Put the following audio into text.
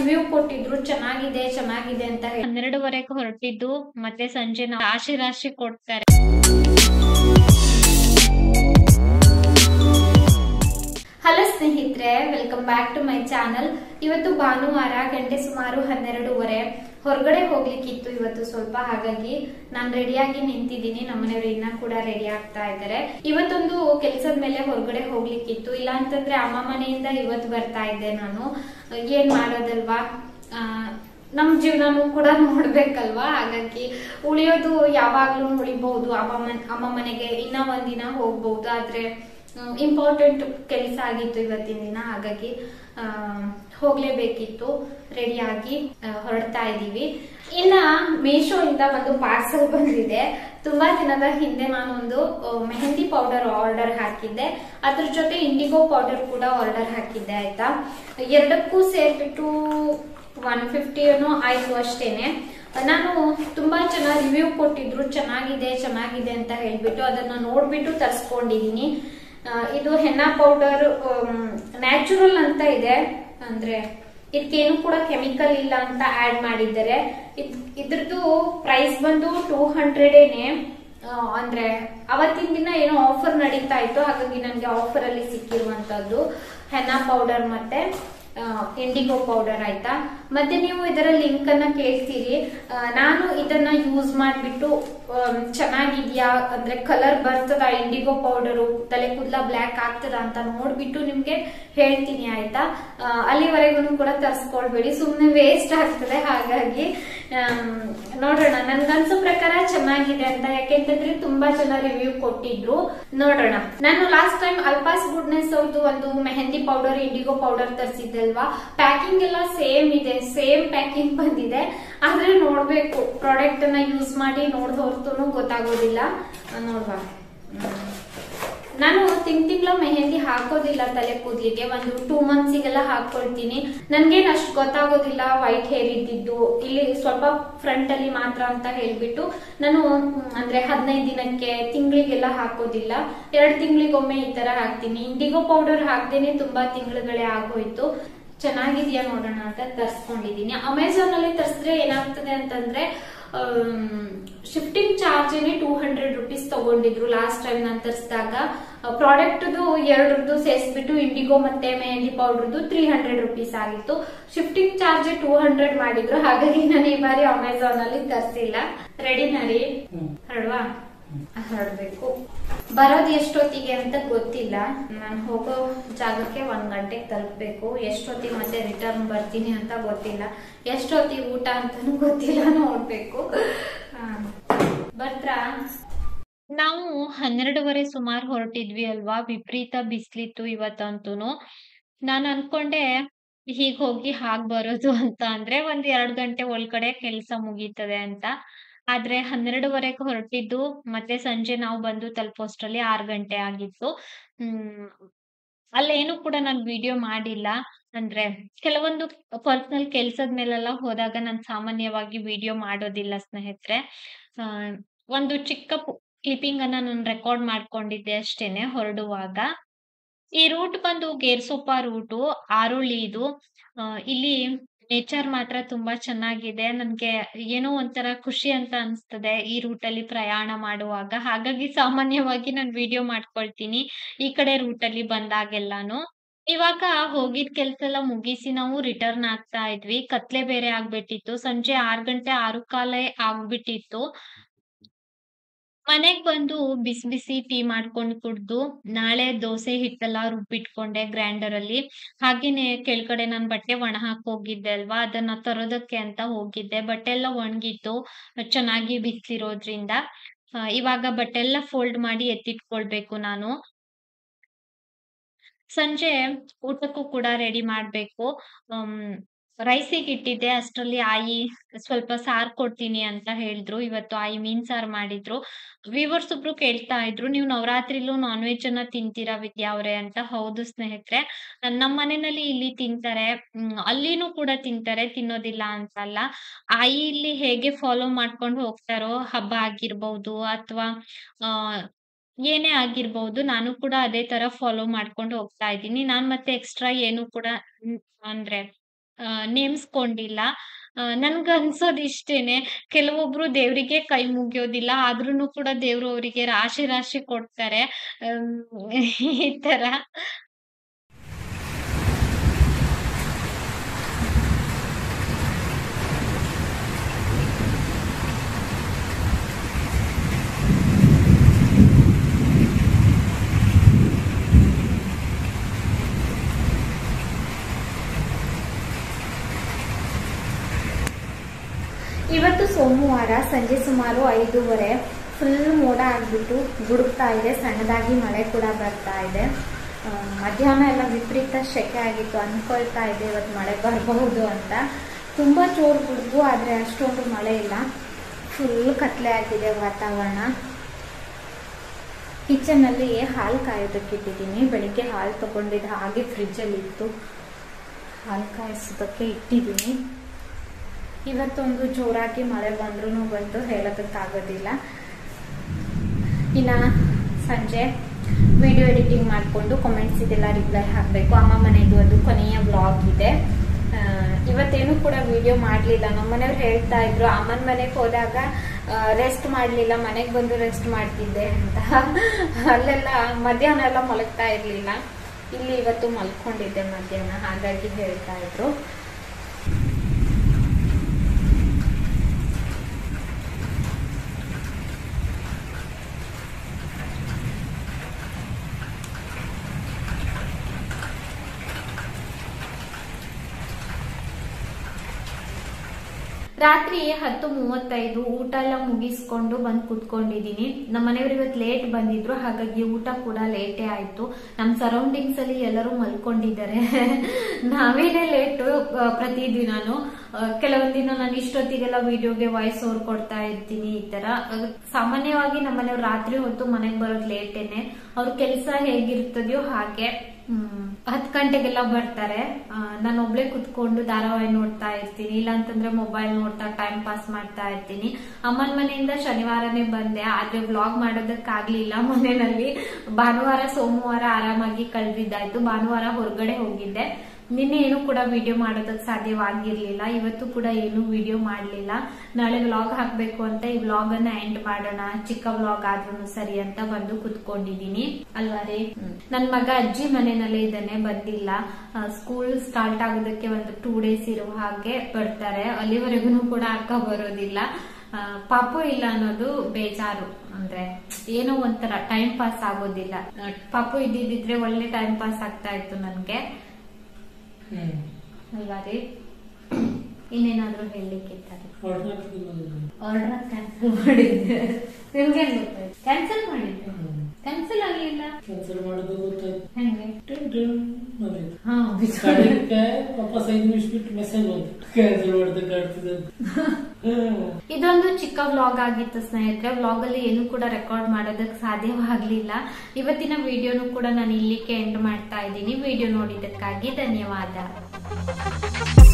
Review ಕೊಟ್ಟಿದ್ರು ಚೆನ್ನಾಗಿದೆ ಚೆನ್ನಾಗಿದೆ ಅಂತ ಹೇಳಿ ಹನ್ನೆರಡುವರೆಗೆ ಹೊರಟಿದ್ದು ಮತ್ತೆ ಸಂಜೆ ನಾವು ರಾಶಿ ರಾಶಿ ಕೊಡ್ತಾರೆ ಹಲೋ ಸ್ನೇಹಿತರೆ welcome back to my channel ಇವತ್ತು ಭಾನುವಾರ ಗಂಟೆ ಸುಮಾರು ಹನ್ನೆರಡೂವರೆ ಹೊರಗಡೆ ಹೋಗ್ಲಿಕ್ಕಿತ್ತು ಇವತ್ತು ಸ್ವಲ್ಪ ಹಾಗಾಗಿ ನಾನು ರೆಡಿಯಾಗಿ ನಿಂತಿದ್ದೀನಿ ನಮ್ಮನೆಯವರು ಇನ್ನ ಕೂಡ ರೆಡಿ ಆಗ್ತಾ ಇದ್ದಾರೆ ಇವತ್ತೊಂದು ಕೆಲಸದ ಮೇಲೆ ಹೊರಗಡೆ ಹೋಗ್ಲಿಕ್ಕಿತ್ತು ಇಲ್ಲ ಅಂತಂದ್ರೆ ಅಮ್ಮ ಮನೆಯಿಂದ ಇವತ್ತು ಬರ್ತಾ ಇದ್ದೆ ನಾನು ಏನ್ ಮಾಡೋದಲ್ವಾ ಆ, ನಮ್ ಜೀವನನೂ ಕೂಡ ನೋಡ್ಬೇಕಲ್ವಾ ಹಾಗಾಗಿ ಉಳಿಯೋದು ಯಾವಾಗ್ಲೂ ಉಳಿಬಹುದು ಅಮ್ಮ ಮನ್ ಅಮ್ಮ ಮನೆಗೆ ಇನ್ನ ಒಂದಿನ ಹೋಗ್ಬಹುದು ಆದ್ರೆ ಇಂಪಾರ್ಟೆಂಟ್ ಕೆಲಸ ಆಗಿತ್ತು ಇವತ್ತಿನ ದಿನ ಹಾಗಾಗಿ ಆ, ಹೋಗ್ಲೇಬೇಕಿತ್ತು ರೆಡಿಯಾಗಿ ಹೊರಡ್ತಾ ಇದ್ದೀವಿ ಇನ್ನ ಮೀಶೋ ಇಂದ ಒಂದು ಪಾರ್ಸಲ್ ಬಂದಿದೆ ತುಂಬಾ ದಿನದ ಹಿಂದೆ ನಾನೊಂದು ಆ, ಮೆಹಂದಿ ಪೌಡರ್ ಆರ್ಡರ್ ಹಾಕಿದ್ದೆ ಅದ್ರ ಜೊತೆ ಇಂಡಿಗೋ ಪೌಡರ್ ಕೂಡ ಆರ್ಡರ್ ಹಾಕಿದ್ದೆ ಆಯ್ತಾ ಎರಡಕ್ಕೂ ಸೇರ್ಬಿಟ್ಟು ಒನ್ ಫಿಫ್ಟಿ ಏನೋ ಆಯ್ತು ಅಷ್ಟೇನೆ ನಾನು ತುಂಬಾ ಜನ ರಿವ್ಯೂ ಕೊಟ್ಟಿದ್ರು ಚೆನ್ನಾಗಿದೆ ಚೆನ್ನಾಗಿದೆ ಅಂತ ಹೇಳ್ಬಿಟ್ಟು ಅದನ್ನ ನೋಡ್ಬಿಟ್ಟು ತರಿಸ್ಕೊಂಡಿದೀನಿ ಆ, ಇದು ಹೆನ್ನಾ ಪೌಡರ್ ನ್ಯಾಚುರಲ್ ಅಂತ ಇದೆ ಅಂದ್ರೆ ಇದಕ್ಕೇನು ಕೂಡ ಕೆಮಿಕಲ್ ಇಲ್ಲ ಅಂತ ಆಡ್ ಮಾಡಿದ್ದಾರೆ ಇದ್- ಇದ್ರದ್ದು ಪ್ರೈಸ್ ಬಂದು ಟೂ ಹಂಡ್ರೆಡೇನೆ ಅಂದ್ರೆ ಅವತ್ತಿನ ದಿನ ಏನೋ ಆಫರ್ ನಡೀತಾ ಇತ್ತು ಹಾಗಾಗಿ ನನಗೆ ಆಫರ್ ಅಲ್ಲಿ ಸಿಕ್ಕಿರುವಂತದ್ದು ಹೆನ್ನಾ ಪೌಡರ್ ಮತ್ತೆ ಇಂಡಿಗೋ ಪೌಡರ್ ಆಯ್ತಾ ಮತ್ತೆ ನೀವು ಇದರ ಲಿಂಕ್ ಅನ್ನ ಕೇಳ್ತೀರಿ ಆ, ನಾನು ಇದನ್ನ ಯೂಸ್ ಮಾಡ್ಬಿಟ್ಟು ಆಮ್, ಚೆನ್ನಾಗಿದ್ಯಾ ಅಂದ್ರೆ ಕಲರ್ ಬರ್ತದ ಇಂಡಿಗೋ ಪೌಡರು ತಲೆ ಕೂದಲ ಬ್ಲ್ಯಾಕ್ ಆಗ್ತದ ಅಂತ ನೋಡ್ಬಿಟ್ಟು ನಿಮ್ಗೆ ಹೇಳ್ತೀನಿ ಆಯ್ತಾ ಆ, ಅಲ್ಲಿವರೆಗೂ ಕೂಡ ತರ್ಸ್ಕೊಳ್ಬೇಡಿ ಸುಮ್ನೆ ವೇಸ್ಟ್ ಆಗ್ತದೆ ಹಾಗಾಗಿ ಆಮ್, ನೋಡೋಣ ನನ್ಗನ್ಸೋ ಪ್ರಕಾರ ಚೆನ್ನಾಗಿದೆ ಅಂತ ಯಾಕೆಂತಂದ್ರೆ ತುಂಬಾ ಜನ ರಿವ್ಯೂ ಕೊಟ್ಟಿದ್ರು ನೋಡೋಣ ನಾನು ಲಾಸ್ಟ್ ಟೈಮ್ ಅಲ್ಪಾಸ್ ಗುಡ್ನೆಸ್ ಅವ್ರದ್ದು ಒಂದು ಮೆಹಂದಿ ಪೌಡರ್ ಇಂಡಿಗೋ ಪೌಡರ್ ತರಿಸಿದ್ದಲ್ವಾ ಪ್ಯಾಕಿಂಗ್ ಎಲ್ಲ ಸೇಮ್ ಇದೆ ಸೇಮ್ ಪ್ಯಾಕಿಂಗ್ ಬಂದಿದೆ ಆದ್ರೆ ನೋಡ್ಬೇಕು ಪ್ರಾಡಕ್ಟ್ ಅನ್ನ ಯೂಸ್ ಮಾಡಿ ನೋಡ್ದ ಹೊರತು ಗೊತ್ತಾಗೋದಿಲ್ಲ ಆ, ನೋಡ್ವಾ ಹ್ಮ್. ನಾನು ತಿಂಗ್ ತಿಂಗಳ ಮೆಹಂದಿ ಹಾಕೋದಿಲ್ಲ ತಲೆ ಕೂದ್ಲಿಗೆ ಒಂದು ಟೂ ಮಂತ್ಸಿಗೆಲ್ಲ ಹಾಕೊಳ್ತೀನಿ ನನ್ಗೇನ್ ಅಷ್ಟು ಗೊತ್ತಾಗೋದಿಲ್ಲ ವೈಟ್ ಹೇರ್ ಇದ್ದಿದ್ದು ಇಲ್ಲಿ ಸ್ವಲ್ಪ ಫ್ರಂಟ್ ಅಲ್ಲಿ ಮಾತ್ರ ಅಂತ ಹೇಳ್ಬಿಟ್ಟು ನಾನು ಮ್, ಅಂದ್ರೆ ಹದಿನೈದು ದಿನಕ್ಕೆ ತಿಂಗಳಿಗೆಲ್ಲ ಹಾಕೋದಿಲ್ಲ ಎರಡು ತಿಂಗಳಿಗೊಮ್ಮೆ ಈ ತರ ಹಾಕ್ತೀನಿ ಇಂಡಿಗೋ ಪೌಡರ್ ಹಾಕ್ದೇನೆ ತುಂಬಾ ತಿಂಗಳುಗಳೇ ಆಗೋಯ್ತು ಚೆನ್ನಾಗಿದ್ಯಾ ನೋಡೋಣ ಅಂತ ತರ್ಸ್ಕೊಂಡಿದೀನಿ ಅಮೆಝಾನ್ ಅಲ್ಲಿ ತರಿಸಿದ್ರೆ ಏನಾಗ್ತದೆ ಅಂತಂದ್ರೆ shifting charge two hundred rupees ತಗೊಂಡಿದ್ರು ಲಾಸ್ಟ್ ಟೈಮ್ ನಾನು ತರಿಸಿದಾಗ ಪ್ರಾಡಕ್ಟ್ ಎರಡರದ್ದು ಸೇರಿಸ್ಬಿಟ್ಟು ಇಂಡಿಗೋ ಮತ್ತೆ ಮೆಹಂದಿ ಪೌಡರ್ದು ತ್ರೀ ಹಂಡ್ರೆಡ್ ರುಪೀಸ್ ಆಗಿತ್ತು ಶಿಫ್ಟಿಂಗ್ ಚಾರ್ಜ್ ಟೂ ಹಂಡ್ರೆಡ್ ಮಾಡಿದ್ರು ಹಾಗಾಗಿ ನಾನು ಈ ಬಾರಿ ಅಮೆಝಾನ್ ಅಲ್ಲಿ ತರಿಸಿಲ್ಲ ರೆಡಿನಾ ರೀ ಹರಡ್ವಾ ಹರಡ್ಬೇಕು ಬರೋದು ಎಷ್ಟೊತ್ತಿಗೆ ಅಂತ ಗೊತ್ತಿಲ್ಲ ನಾನು ಹೋಗೋ ಜಾಗಕ್ಕೆ ಒಂದ್ ಗಂಟೆಗೆ ತಲುಪಬೇಕು ಎಷ್ಟೊತ್ತಿಗೆ ಮತ್ತೆ ರಿಟರ್ನ್ ಬರ್ತೀನಿ ಅಂತ ಗೊತ್ತಿಲ್ಲ ಎಷ್ಟೊತ್ತಿಗೆ ಊಟ ಅಂತಾನು ಗೊತ್ತಿಲ್ಲ ನೋಡ್ಬೇಕು ಹಾ. ಬರ್ತ್ರಾ ನಾವು ಹನ್ನೆರಡುವರೆ ಸುಮಾರು ಹೊರಟಿದ್ವಿ ಅಲ್ವಾ ವಿಪರೀತ ಬಿಸ್ಲಿತ್ತು ಇವತ್ತಂತೂನು ನಾನು ಅನ್ಕೊಂಡೆ ಹೀಗ್ ಹೋಗಿ ಹಾಗ್ ಬರೋದು ಅಂತ ಅಂದ್ರೆ ಒಂದ್ ಎರಡ್ ಗಂಟೆ ಒಳಗಡೆ ಕೆಲ್ಸ ಮುಗೀತದೆ ಅಂತ ಆದ್ರೆ ಹನ್ನೆರಡುವರೆಗೆ ಹೊರಟಿದ್ದು ಮತ್ತೆ ಸಂಜೆ ನಾವು ಬಂದು ತಲುಪೋಷ್ಟ್ರಲ್ಲಿ ಆರ್ ಗಂಟೆ ಆಗಿತ್ತು ಹ್ಮ್ ಅಲ್ಲೇನು ಕೂಡ ನಾನು ವಿಡಿಯೋ ಮಾಡಿಲ್ಲ ಅಂದ್ರೆ ಕೆಲವೊಂದು ಪರ್ಸನಲ್ ಕೆಲ್ಸದ ಮೇಲೆಲ್ಲ ಹೋದಾಗ ನಾನು ಸಾಮಾನ್ಯವಾಗಿ ವಿಡಿಯೋ ಮಾಡೋದಿಲ್ಲ ಸ್ನೇಹಿತರೆ ಆ, ಒಂದು ಚಿಕ್ಕ ಕ್ಲಿಪ್ಪಿಂಗ್ ಅನ್ನ ನಾನು ರೆಕಾರ್ಡ್ ಮಾಡ್ಕೊಂಡಿದ್ದೆ ಅಷ್ಟೇನೆ ಹೊರಡುವಾಗ ಈ ರೂಟ್ ಬಂದು ಗೇರ್ಸೊಪ್ಪ ರೂಟು ಆರೋಳಿ ಇದು ಆ, ಇಲ್ಲಿ ನೇಚರ್ ಮಾತ್ರ ತುಂಬಾ ಚೆನ್ನಾಗಿದೆ ನನ್ಗೆ ಏನೋ ಒಂಥರ ಖುಷಿ ಅಂತ ಅನ್ಸ್ತದೆ ಈ ರೂಟ್ ಅಲ್ಲಿ ಪ್ರಯಾಣ ಮಾಡುವಾಗ ಹಾಗಾಗಿ ಸಾಮಾನ್ಯವಾಗಿ ನಾನು ವಿಡಿಯೋ ಮಾಡ್ಕೊಳ್ತೀನಿ ಈ ಕಡೆ ರೂಟ್ ಅಲ್ಲಿ ಬಂದಾಗೆಲ್ಲಾನು ಇವಾಗ ಹೋಗಿದ್ ಕೆಲ್ಸ ಎಲ್ಲ ಮುಗಿಸಿ ನಾವು ರಿಟರ್ನ್ ಆಗ್ತಾ ಇದ್ವಿ ಕತ್ಲೆ ಬೇರೆ ಆಗ್ಬಿಟ್ಟಿತ್ತು ಸಂಜೆ ಆರ್ ಗಂಟೆ ಆರು ಕಾಲೇ ಆಗ್ಬಿಟ್ಟಿತ್ತು ಮನೆಗ್ ಬಂದು ಬಿಸಿ ಬಿಸಿ ಟೀ ಮಾಡ್ಕೊಂಡ್ ಕುಡ್ದು ನಾಳೆ ದೋಸೆ ಹಿಟ್ಟೆಲ್ಲ ರುಬ್ಬಿಟ್ಕೊಂಡೆ ಗ್ರೈಂಡರ್ ಅಲ್ಲಿ ಹಾಗೇನೆ ಕೆಳಗಡೆ ನಾನ್ ಬಟ್ಟೆ ಒಣ ಹಾಕ್ ಹೋಗಿದ್ದೆ ಅಲ್ವಾ ಅದನ್ನ ತರೋದಕ್ಕೆ ಅಂತ ಹೋಗಿದ್ದೆ ಬಟ್ಟೆ ಎಲ್ಲ ಒಣಗಿತ್ತು ಚೆನ್ನಾಗಿ ಬಿಸಿಲಿರೋದ್ರಿಂದ ಆ, ಇವಾಗ ಬಟ್ಟೆ ಎಲ್ಲ ಫೋಲ್ಡ್ ಮಾಡಿ ಎತ್ತಿಟ್ಕೊಳ್ಬೇಕು ನಾನು ಸಂಜೆ ಊಟಕ್ಕೂ ಕೂಡ ರೆಡಿ ಮಾಡ್ಬೇಕು ಹ್ಮ್ ರೈಸಿಗೆ ಇಟ್ಟಿದ್ದೆ ಅಷ್ಟ್ರಲ್ಲಿ ಆಯಿ ಸ್ವಲ್ಪ ಸಾರ್ ಕೊಡ್ತೀನಿ ಅಂತ ಹೇಳಿದ್ರು ಇವತ್ತು ಆಯಿ ಮೀನ್ ಸಾರ್ ಮಾಡಿದ್ರು ವ್ಯೂವರ್ಸ್ ಒಬ್ರು ಕೇಳ್ತಾ ಇದ್ರು ನೀವು ನವರಾತ್ರಿಲೂ ನಾನ್ ವೆಜ್ ಅನ್ನ ತಿಂತೀರಾ ವಿದ್ಯಾ ಅವ್ರೆ ಅಂತ ಹೌದು ಸ್ನೇಹಿತರೆ ನಮ್ಮ ಮನೆಯಲ್ಲಿ ಇಲ್ಲಿ ತಿಂತಾರೆ ಹ್ಮ್ ಅಲ್ಲಿನೂ ಕೂಡ ತಿಂತಾರೆ ತಿನ್ನೋದಿಲ್ಲ ಅಂತಲ್ಲ ಆಯಿ ಇಲ್ಲಿ ಹೇಗೆ ಫಾಲೋ ಮಾಡ್ಕೊಂಡು ಹೋಗ್ತಾರೋ ಹಬ್ಬ ಆಗಿರ್ಬಹುದು ಅಥವಾ ಆ ಏನೇ ಆಗಿರ್ಬಹುದು ನಾನು ಕೂಡ ಅದೇ ತರ ಫಾಲೋ ಮಾಡ್ಕೊಂಡು ಹೋಗ್ತಾ ಇದ್ದೀನಿ ನಾನ್ ಮತ್ತೆ ಎಕ್ಸ್ಟ್ರಾ ಏನು ಕೂಡ ಹ್ಮ್, ಅಂದ್ರೆ ಆ, ನೇಮಿಸ್ಕೊಂಡಿಲ್ಲ ಆ, ನನ್ಗನ್ಸೋದ್ ಇಷ್ಟೇನೆ ಕೆಲವೊಬ್ರು ದೇವ್ರಿಗೆ ಕೈ ಮುಗಿಯೋದಿಲ್ಲ ಆದ್ರೂನು ಕೂಡ ದೇವ್ರು ಅವರಿಗೆ ರಾಶಿ ರಾಶಿ ಕೊಡ್ತಾರೆ ಅಮ್, ಈ ತರ ಇವತ್ತು ಸೋಮವಾರ ಸಂಜೆ ಸುಮಾರು ಐದೂವರೆ ಫುಲ್ ಮೋಡ ಆಗ್ಬಿಟ್ಟು ಗುಡುಕ್ತಾ ಇದೆ ಸಣ್ಣದಾಗಿ ಮಳೆ ಕೂಡ ಬರ್ತಾ ಇದೆ ಆ, ಮಧ್ಯಾಹ್ನ ಎಲ್ಲ ವಿಪರೀತ ಸೆಕೆ ಆಗಿತ್ತು ಅನ್ಕೊಳ್ತಾ ಇದೆ ಇವತ್ತು ಮಳೆ ಬರಬಹುದು ಅಂತ ತುಂಬ ಜೋರು ಗುಡುಗು ಆದರೆ ಅಷ್ಟೊಂದು ಮಳೆ ಇಲ್ಲ ಫುಲ್ ಕತ್ಲೆ ಆಗಿದೆ ವಾತಾವರಣ ಕಿಚನಲ್ಲಿ ಹಾಲು ಕಾಯೋದಕ್ಕೆ ಇಟ್ಟಿದ್ದೀನಿ ಬೆಳಿಗ್ಗೆ ಹಾಲು ತಗೊಂಡಿದ್ದು ಹಾಗೆ ಫ್ರಿಜ್ಜಲ್ಲಿ ಇತ್ತು ಹಾಲು ಕಾಯಿಸೋದಕ್ಕೆ ಇಟ್ಟಿದ್ದೀನಿ ಇವತ್ತೊಂದು ಜೋರಾಗಿ ಮಳೆ ಬಂದ್ರೂ ಬಂತು ಹೇಳೋದಕ್ಕಾಗೋದಿಲ್ಲ ಇನ್ನು ಸಂಜೆ ವಿಡಿಯೋ ಎಡಿಟಿಂಗ್ ಮಾಡಿಕೊಂಡು ಕಾಮೆಂಟ್ಸ್ ಇದೆಲ್ಲ ರಿಪ್ಲೈ ಹಾಕಬೇಕು ಅಮ್ಮ ಮನೆದು ಅದು ಕೊನೆಯ ಬ್ಲಾಗ್ ಇದೆ ಆ, ಇವತ್ತೇನು ಕೂಡ ವಿಡಿಯೋ ಮಾಡಲಿಲ್ಲ ನಮ್ಮ ಮನೆಯವ್ರು ಹೇಳ್ತಾ ಇದ್ರು ಅಮ್ಮನ ಮನೆಗೆ ಹೋದಾಗ ರೆಸ್ಟ್ ಮಾಡಲಿಲ್ಲ ಮನೆಗೆ ಬಂದು ರೆಸ್ಟ್ ಮಾಡ್ತಿದ್ದೆ ಅಂತ ಅಲ್ಲೆಲ್ಲ ಮಧ್ಯಾಹ್ನ ಎಲ್ಲ ಮಲಗ್ತಾ ಇರಲಿಲ್ಲ ಇಲ್ಲಿ ಇವತ್ತು ಮಲ್ಕೊಂಡಿದ್ದೆ ಮಧ್ಯಾಹ್ನ ಹಾಗಾಗಿ ಹೇಳ್ತಾ ಇದ್ರು ರಾತ್ರಿ ಹತ್ತು ಮೂವತ್ತೈದು ಊಟ ಎಲ್ಲ ಮುಗಿಸ್ಕೊಂಡು ಬಂದು ಕುತ್ಕೊಂಡಿದೀನಿ ನಮ್ಮ ಮನೆಯವರು ಇವತ್ತು ಲೇಟ್ ಬಂದಿದ್ರು ಹಾಗಾಗಿ ಊಟ ಕೂಡ ಲೇಟೇ ಆಯ್ತು ನಮ್ಮ ಸರೌಂಡಿಂಗ್ಸ್ ಅಲ್ಲಿ ಎಲ್ಲರೂ ಮಲ್ಕೊಂಡಿದ್ದಾರೆ ನಾವೇನೇ ಲೇಟು ಪ್ರತಿದಿನಾನು ಆ, ಕೆಲವೊಂದ್ ದಿನ ನಾನು ಇಷ್ಟೊತ್ತಿಗೆಲ್ಲ ವಿಡಿಯೋಗೆ ವಾಯ್ಸ್ ಓವರ್ ಕೊಡ್ತಾ ಇರ್ತೀನಿ ಈ ತರ ಆ, ಸಾಮಾನ್ಯವಾಗಿ ನಮ್ಮ ಮನೆಯವ್ರು ರಾತ್ರಿ ಹೊತ್ತು ಮನೆಗೆ ಬರೋದು ಲೇಟೇನೆ ಅವ್ರ ಕೆಲಸ ಹೇಗಿರ್ತದೆಯೋ ಹಾಗೆ ಹ್ಮ್ ಹತ್ ಗಂಟೆಗೆಲ್ಲ ಬರ್ತಾರೆ ನಾನು ಒಬ್ಳೆ ಕುತ್ಕೊಂಡು ಧಾರಾವಾಹಿ ನೋಡ್ತಾ ಇರ್ತೀನಿ ಇಲ್ಲ ಅಂತಂದ್ರೆ ಮೊಬೈಲ್ ನೋಡ್ತಾ ಟೈಮ್ ಪಾಸ್ ಮಾಡ್ತಾ ಇರ್ತೀನಿ ಅಮ್ಮನ ಮನೆಯಿಂದ ಶನಿವಾರನೇ ಬಂದೆ ಆದ್ರೆ ವ್ಲಾಗ್ ಮಾಡೋದಕ್ಕಾಗ್ಲಿಲ್ಲ ಮನೆಯಲ್ಲಿ ಭಾನುವಾರ ಸೋಮವಾರ ಆರಾಮಾಗಿ ಕಳೆದಿದ್ದಾಯ್ತು ಭಾನುವಾರ ಹೊರಗಡೆ ಹೋಗಿದ್ದೆ ನಿನ್ನೆ ಏನು ಕೂಡ ವಿಡಿಯೋ ಮಾಡೋದಕ್ಕೆ ಸಾಧ್ಯವಾಗಿರ್ಲಿಲ್ಲ ಇವತ್ತು ಕೂಡ ಏನು ವಿಡಿಯೋ ಮಾಡಲಿಲ್ಲ ನಾಳೆ ವ್ಲಾಗ್ ಹಾಕ್ಬೇಕು ಅಂತ ಈ ವ್ಲಾಗ್ ಅನ್ನ ಎಂಡ್ ಮಾಡೋಣ ಚಿಕ್ಕ ವ್ಲಾಗ್ ಆದ್ರೂ ಸರಿ ಅಂತ ಬಂದು ಕುತ್ಕೊಂಡಿದೀನಿ ಅಲ್ವಾ ರೀ ನನ್ ಮಗ ಅಜ್ಜಿ ಮನೆಯಲ್ಲೇ ಇದ್ದಾನೆ ಬಂದಿಲ್ಲ ಸ್ಕೂಲ್ ಸ್ಟಾರ್ಟ್ ಆಗೋದಕ್ಕೆ ಒಂದು ಟೂ ಡೇಸ್ ಇರೋ ಹಾಗೆ ಬರ್ತಾರೆ ಅಲ್ಲಿವರೆಗೂ ಕೂಡ ಅಕ್ಕ ಬರೋದಿಲ್ಲ ಆ, ಪಾಪು ಇಲ್ಲ ಅನ್ನೋದು ಬೇಜಾರು ಅಂದ್ರೆ ಏನೋ ಒಂಥರ ಟೈಮ್ ಪಾಸ್ ಆಗೋದಿಲ್ಲ ಆ, ಪಾಪು ಇದ್ದಿದ್ರೆ ಒಳ್ಳೆ ಟೈಮ್ ಪಾಸ್ ಆಗ್ತಾ ಇತ್ತು ನನ್ಗೆ ಹ್ಮ್ ಅಲ್ವಾ ರೀ ಇನ್ನೇನಾದ್ರೂ ಹೇಳಲಿಕ್ಕಿದ್ದಾರೆ ಆರ್ಡರ್ ಹಾಕಿದ್ದು ಆರ್ಡರ್ ಕ್ಯಾನ್ಸಲ್ ಮಾಡಿದ್ದೆ ನಿಮ್ಗೆ ಹೆಂಗ್ ಗೊತ್ತಾಯ್ತು ಕ್ಯಾನ್ಸಲ್ ಮಾಡಿದ್ದೆ ಕ್ಯಾನ್ಸಲ್ ಆಗಲಿಲ್ಲ ಕ್ಯಾನ್ಸಲ್ ಮಾಡೋದು ಗೊತ್ತಾಯ್ತು ಹೆಂಗೆ ಟಿನ್ ಟಿನ್ ಬಂದಿತ್ತು ಹಾ ಕಡೆಗೆ ವಾಪಸ್ ಐದು ನಿಮಿಷ ಬಿಟ್ಟು ಮೆಸೇಜ್ ಬಂತು ಕ್ಯಾನ್ಸಲ್ ಮಾಡೋದಕ್ಕೆ ಕಾಡ್ತಿದೆ ಅಂತ. ಹ್ಮ್. ಇದೊಂದು ಚಿಕ್ಕ ವ್ಲಾಗ್ ಆಗಿತ್ತು ಸ್ನೇಹಿತರೆ ವ್ಲಾಗ್ ಅಲ್ಲಿ ಏನು ಕೂಡ ರೆಕಾರ್ಡ್ ಮಾಡೋದಕ್ಕೆ ಸಾಧ್ಯವಾಗ್ಲಿಲ್ಲ ಇವತ್ತಿನ ವಿಡಿಯೋನು ಕೂಡ ನಾನು ಇಲ್ಲಿಗೆ ಎಂಡ್ ಮಾಡ್ತಾ ಇದ್ದೀನಿ ವಿಡಿಯೋ ನೋಡಿದ್ದಕ್ಕಾಗಿ ಧನ್ಯವಾದ